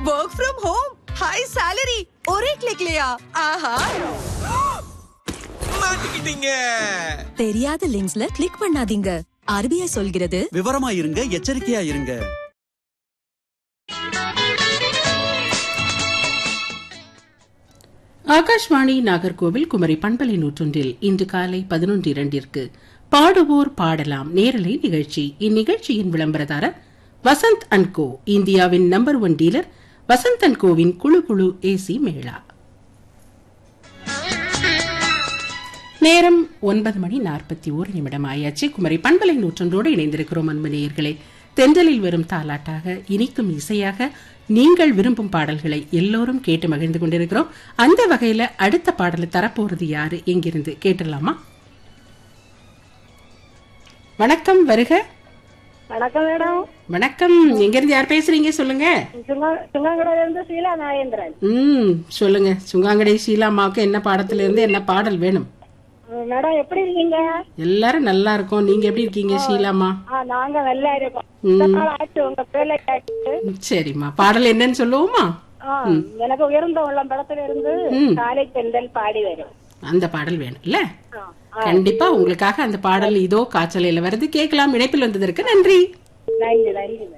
work from home high salary ஒரே கிளிக்லயா ஆஹா மாட்டிக்கிட்டீங்க தெரியாத லிங்க்ஸ்ல கிளிக் பண்ணாதீங்க ஆர்பிஐ சொல்கிறது விவரமா இருங்க எச்சரிக்கையா இருங்க ஆகாஷ்வாணி நாகர்கோவில் குமரி பண்பலை நூற்றொன்றில் இன்று காலை பதினொன்று இரண்டிற்கு பாடுவோர் பாடலாம் நேரலை நிகழ்ச்சி இந்நிகழ்ச்சியின் விளம்பரதாரர் வசந்த் அண்ட் கோ இந்தியாவின் number one dealer Vasanth and கோவின் குழு குழு ஏசி மேளா நேரம் ஒன்பது மணி நாற்பத்தி ஓரு நிமிடம் ஆயாச்சு குமரி பண்பலை நூற்றொன்றோடு இணைந்திருக்கிறோம் அன்பு நேயர்களே தென்றலில் வரும் தாலாட்டாக இனிக்கும் இசையாக நீங்கள் விரும்பும் பாடல்களை எல்லோரும் கேட்டு மகிழ்ந்து கொண்டிருக்கிறோம் அந்த வகையில அடுத்த பாடலை தரப்போறது யாரு எங்கிருந்து கேட்டுடலாமா வணக்கம் வருக வணக்கம் மேடம் வணக்கம் எங்கிருந்து யார் பேசுறீங்க சொல்லுங்க சுங்கங்கடையில இருந்து சீலா நாகேந்திரன் ம் சொல்லுங்க சுங்காங்கடை ஷீலாமாவுக்கு என்ன பாடத்துல இருந்து என்ன பாடல் வேணும் உம், மேடம் எப்படி இருக்கீங்க எல்லாரும் நல்லா இருக்கோம் நீங்க எப்படி இருக்கீங்க ஷீலாமா ஆ, நாங்க நல்லா இருக்கோம் இந்த நாள் ஆச்சு உங்க பேர்ல கேட்டு சரிம்மா பாடல் என்னன்னு சொல்லுவோமா ஆ, எனக்கு உயர்ந்த உள்ளம் படத்துல இருந்து காலை பெண்கள் பாடி வரும் அந்த பாடல் வேணும்ல ஆ, கண்டிப்பா உங்களுக்காக அந்த பாடல் இதோ காய்ச்சலையில வருது கேட்கலாம் இணைப்பில் வந்ததற்கு நன்றி நன்றி நன்றி